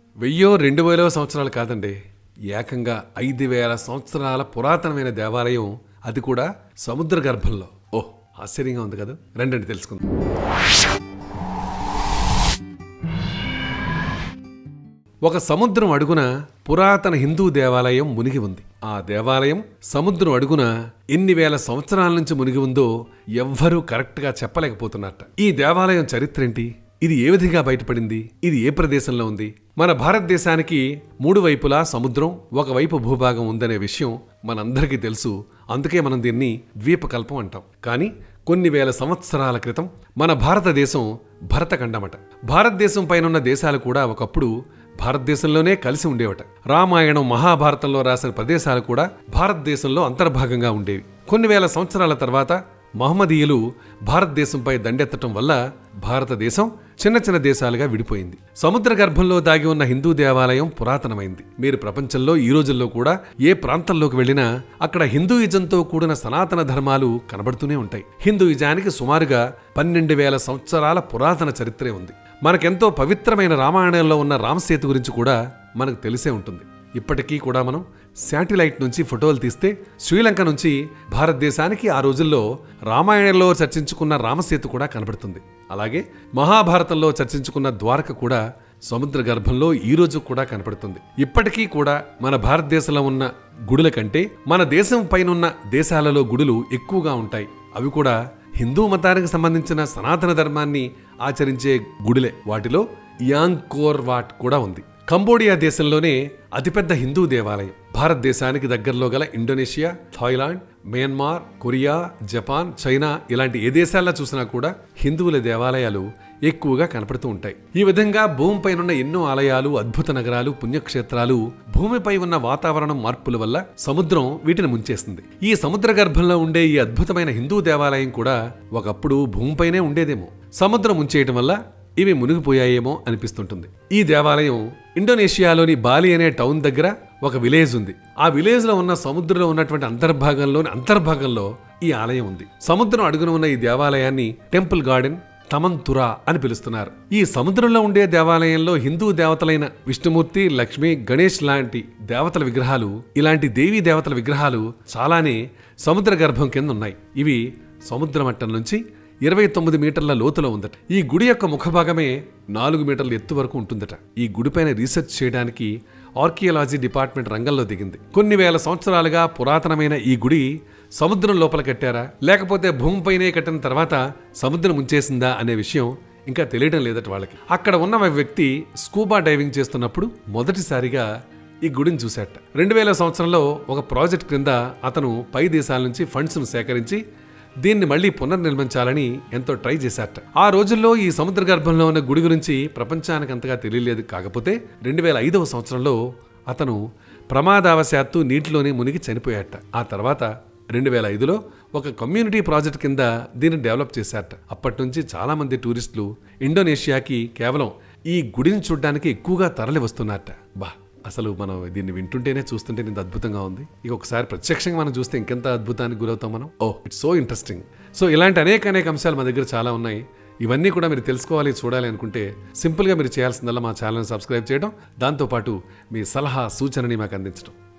వెయ్యో రెండు వేల సంవత్సరాలు కాదండి ఏకంగా ఐదు వేల సంవత్సరాల పురాతనమైన దేవాలయం అది కూడా సముద్ర గర్భంలో ఓహ్ ఆశ్చర్యంగా ఉంది కదా రండి తెలుసుకుందాం ఒక సముద్రం అడుగున పురాతన హిందూ దేవాలయం మునిగి ఉంది ఆ దేవాలయం సముద్రం అడుగున ఎన్ని వేల సంవత్సరాల నుంచి మునిగి ఉందో ఎవ్వరూ కరెక్ట్గా చెప్పలేకపోతున్నారట ఈ దేవాలయం చరిత్ర ఏంటి ఇది ఏ విధంగా బయటపడింది ఇది ఏ ప్రదేశంలో ఉంది మన భారతదేశానికి మూడు వైపులా సముద్రం ఒకవైపు భూభాగం ఉందనే విషయం మనందరికీ తెలుసు అందుకే మనం దీన్ని ద్వీపకల్పం అంటాం కానీ కొన్ని వేల సంవత్సరాల క్రితం మన భారతదేశం భరతఖండమట భారతదేశం పైనున్న దేశాలు కూడా ఒకప్పుడు భారతదేశంలోనే కలిసి ఉండేవట రామాయణం మహాభారతంలో రాసిన ప్రదేశాలు కూడా భారతదేశంలో అంతర్భాగంగా ఉండేవి కొన్ని వేల సంవత్సరాల తర్వాత మహమ్మదీయులు భారతదేశంపై దండెత్తటం వల్ల భారతదేశం చిన్న చిన్న దేశాలుగా విడిపోయింది సముద్ర గర్భంలో దాగి ఉన్న హిందూ దేవాలయం పురాతనమైంది మీరు ప్రపంచంలో ఈ రోజుల్లో కూడా ఏ ప్రాంతంలోకి వెళ్ళినా అక్కడ హిందూయిజంతో కూడిన సనాతన ధర్మాలు కనబడుతూనే ఉంటాయి హిందూయిజానికి సుమారుగా పన్నెండు వేల సంవత్సరాల పురాతన చరిత్రే ఉంది మనకెంతో పవిత్రమైన రామాయణంలో ఉన్న రామసేతు గురించి కూడా మనకు తెలిసే ఉంటుంది ఇప్పటికీ కూడా మనం శాటిలైట్ నుంచి ఫోటోలు తీస్తే శ్రీలంక నుంచి భారతదేశానికి ఆ రోజుల్లో రామాయణంలో చర్చించుకున్న రామసేతు కూడా కనబడుతుంది అలాగే మహాభారతంలో చర్చించుకున్న ద్వారక కూడా సముద్ర గర్భంలో ఈ రోజు కూడా కనపడుతుంది ఇప్పటికీ కూడా మన భారతదేశంలో ఉన్న గుడుల కంటే మన దేశం పైనున్న దేశాలలో గుడులు ఎక్కువగా ఉంటాయి అవి కూడా హిందూ మతానికి సంబంధించిన సనాతన ధర్మాన్ని ఆచరించే గుడిలే వాటిలో యాంకోర్ వాట్ కూడా ఉంది కంబోడియా దేశంలోనే అతిపెద్ద హిందూ దేవాలయం భారతదేశానికి దగ్గరలో గల Indonesia Thailand Myanmar Korea Japan China ఇలాంటి ఏ దేశాల్లో చూసినా కూడా హిందువుల దేవాలయాలు ఎక్కువగా కనపడుతూ ఉంటాయి ఈ విధంగా భూమిపైనున్న ఎన్నో ఆలయాలు అద్భుత నగరాలు పుణ్యక్షేత్రాలు భూమిపై ఉన్న వాతావరణం మార్పుల వల్ల సముద్రం వీటిని ముంచేస్తుంది ఈ సముద్ర గర్భంలో ఉండే ఈ అద్భుతమైన హిందూ దేవాలయం కూడా ఒకప్పుడు భూమిపైనే ఉండేదేమో సముద్రం ముంచేయటం వల్ల ఇవి మునిగిపోయాయేమో అనిపిస్తుంటుంది ఈ దేవాలయం ఇండోనేషియాలోని బాలి అనే టౌన్ దగ్గర ఒక విలేజ్ ఉంది ఆ విలేజ్ లో ఉన్న సముద్రంలో ఉన్నటువంటి అంతర్భాగంలోని అంతర్భాగంలో ఈ ఆలయం ఉంది సముద్రం అడుగున ఉన్న ఈ దేవాలయాన్ని టెంపుల్ గార్డెన్ తమంతురా అని పిలుస్తున్నారు ఈ సముద్రంలో ఉండే దేవాలయంలో హిందూ దేవతలైన విష్ణుమూర్తి లక్ష్మి గణేష్ లాంటి దేవతల విగ్రహాలు ఇలాంటి దేవీ దేవతల విగ్రహాలు చాలానే సముద్ర గర్భం కింద ఉన్నాయి ఇవి సముద్ర మట్టం నుంచి ఇరవై తొమ్మిది మీటర్ల లోతులో ఉందట ఈ గుడి యొక్క ముఖభాగమే నాలుగు మీటర్ల ఎత్తు వరకు ఉంటుందట ఈ గుడిపైన రీసెర్చ్ చేయడానికి ఆర్కియాలజీ డిపార్ట్మెంట్ రంగంలో దిగింది కొన్ని వేల సంవత్సరాలుగా పురాతనమైన ఈ గుడి సముద్రం లోపల కట్టారా లేకపోతే భూమిపైనే కట్టిన తర్వాత సముద్రం ముంచేసిందా అనే విషయం ఇంకా తెలియడం లేదట వాళ్ళకి అక్కడ ఉన్న ఒక వ్యక్తి స్కూబా డైవింగ్ చేస్తున్నప్పుడు మొదటిసారిగా ఈ గుడిని చూశాట రెండు వేల సంవత్సరంలో ఒక ప్రాజెక్ట్ క్రింద అతను పై దేశాల నుంచి ఫండ్స్ను సేకరించి దీన్ని మళ్ళీ పునర్నిర్మించాలని ఎంతో ట్రై చేశారట ఆ రోజుల్లో ఈ సముద్ర గర్భంలో ఉన్న గుడి గురించి ప్రపంచానికి అంతగా తెలియలేదు కాకపోతే రెండు వేల ఐదవ సంవత్సరంలో అతను ప్రమాదవశాత్తు నీటిలోనే మునిగి చనిపోయాట ఆ తర్వాత రెండు వేల ఐదులో ఒక కమ్యూనిటీ ప్రాజెక్ట్ కింద దీన్ని డెవలప్ చేశారట అప్పటి నుంచి చాలా మంది టూరిస్టులు ఇండోనేషియాకి కేవలం ఈ గుడిని చూడడానికి ఎక్కువగా తరలి వస్తున్నారట బా అసలు మనం దీన్ని వింటుంటేనే చూస్తుంటే ఇంత అద్భుతంగా ఉంది ఇక ఒకసారి ప్రత్యక్షంగా మనం చూస్తే ఇంకెంత అద్భుతానికి గురవుతాం మనం oh it's so interesting so ఇలాంటి అనేక అనేక అంశాలు మా దగ్గర చాలా ఉన్నాయి ఇవన్నీ కూడా మీరు తెలుసుకోవాలి చూడాలి అనుకుంటే సింపుల్గా మీరు చేయాల్సిందల్లా మా ఛానల్ని సబ్స్క్రైబ్ చేయడం దాంతోపాటు మీ సలహా సూచనని మాకు అందించడం